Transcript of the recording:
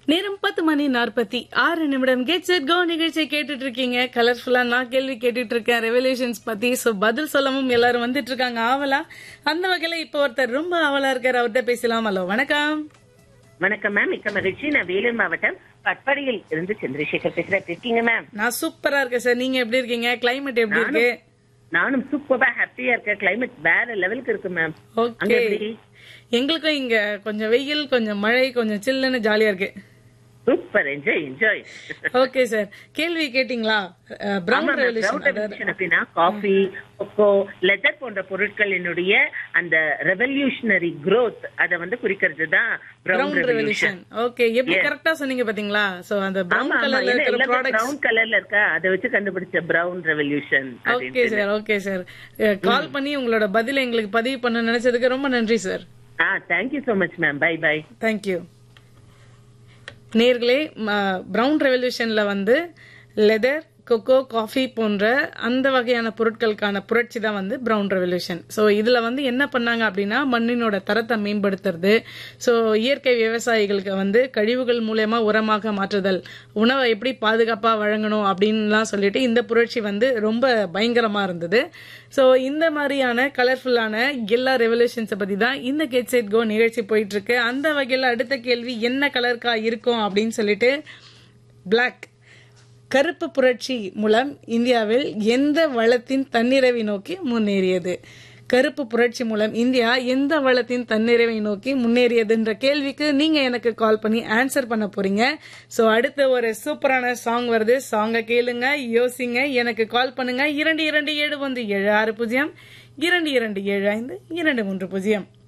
நேரம் பத்து மணி நாற்பத்தி ஆறு நிமிடம் கெட் செட் கோ நிகழ்ச்சியை கேட்டுட்டு இருக்கீங்க கலர்ஃபுல்லா நான் கேள்வி கேட்டுட்டு இருக்கேன் ரெவல்யூஷன்ஸ் பத்தி சோ பதில் சொல்லவும் எல்லாரும் வந்துட்டு இருக்காங்க ஆவலா அந்த வகையில இப்ப ஒருத்தர் ரொம்ப ஆவலா இருக்காரு அவர்கிட்ட பேசலாம் ஹலோ வணக்கம் வணக்கம் மேம் மிக்க மகிழ்ச்சி நான் வேலூர் மாவட்டம் பட்பாடியில் இருந்து சந்திரசேகர் பேசுறேன் எப்படி இருக்கீங்க மேம் நான் சூப்பரா இருக்கேன் சார் நீங்க எப்படி இருக்கீங்க கிளைமேட் எப்படி இருக்கு நானும் சூப்பரா ஹாப்பியா இருக்கேன் கிளைமேட் வேற லெவலுக்கு இருக்கு மேம் அங்க ஓகே எப்படி எங்களுக்கும் இங்க கொஞ்சம் வெயில் கொஞ்சம் மழை கொஞ்சம் சில்லுன்னு ஜாலியா இருக்கு super enjoy enjoy okay sir கேள்வி கேட்டீங்களா பிரவுன் ரெவல்யூஷன் அப்படின்னா காஃபி கொக்கோ லெதர் போன்ற பொருட்களினுடைய அந்த ரெவல்யூஷனரி growth அத வந்து குறிக்கிறது தான் பிரவுன் பிரவுன் ரெவல்யூஷன் ஓகே எப்படி கரெக்டா சொன்னீங்க பாத்தீங்களா சோ அந்த பிரவுன் கலர்ல இருக்கிற ப்ராடக்ட் பிரவுன் கலர்ல இருக்கா அதை வச்சு கண்டுபிடிச்ச brown revolution okay sir okay sir call பண்ணி உங்களோட பதில எங்களுக்கு பதிவு பண்ண நினைச்சதுக்கு ரொம்ப நன்றி சார் ஆ thank you so much ma'am bye bye thank you நேர்களே பிரவுன் ரெவல்யூஷன்ல வந்து லெதர் கொக்கோ காஃபி போன்ற அந்த வகையான பொருட்களுக்கான புரட்சி தான் வந்து பிரவுன் ரெவல்யூஷன் ஸோ இதுல வந்து என்ன பண்ணாங்க அப்படின்னா மண்ணினோட தரத்தை மேம்படுத்துறது ஸோ இயற்கை விவசாயிகளுக்கு வந்து கழிவுகள் மூலயமா உரமாக மாற்றுதல் உணவை எப்படி பாதுகாப்பாக வழங்கணும் அப்படின்லாம் சொல்லிட்டு இந்த புரட்சி வந்து ரொம்ப பயங்கரமா இருந்தது ஸோ இந்த மாதிரியான கலர்ஃபுல்லான எல்லா ரெவல்யூஷன்ஸை பத்தி தான் இந்த கெட் செட் கோ நிகழ்ச்சி போயிட்டு இருக்கு அந்த வகையில் அடுத்த கேள்வி என்ன கலர்க்கா இருக்கும் அப்படின்னு சொல்லிட்டு பிளாக் கருப்பு புரட்சி மூலம் இந்தியாவில் எந்த வளத்தின் தன்னிறைவை நோக்கி முன்னேறியது கருப்பு புரட்சி மூலம் இந்தியா எந்த வளத்தின் தன்னிறைவை நோக்கி முன்னேறியதுன்ற கேள்விக்கு நீங்க எனக்கு கால் பண்ணி ஆன்சர் பண்ண போறீங்க சோ அடுத்த ஒரு சூப்பரான சாங் வருது சாங்கை கேளுங்க யோசிங்க எனக்கு கால் பண்ணுங்க இரண்டு இரண்டு ஏழு வந்து ஏழு ஆறு பூஜ்ஜியம் இரண்டு இரண்டு ஏழு ஐந்து இரண்டு மூன்று பூஜ்ஜியம்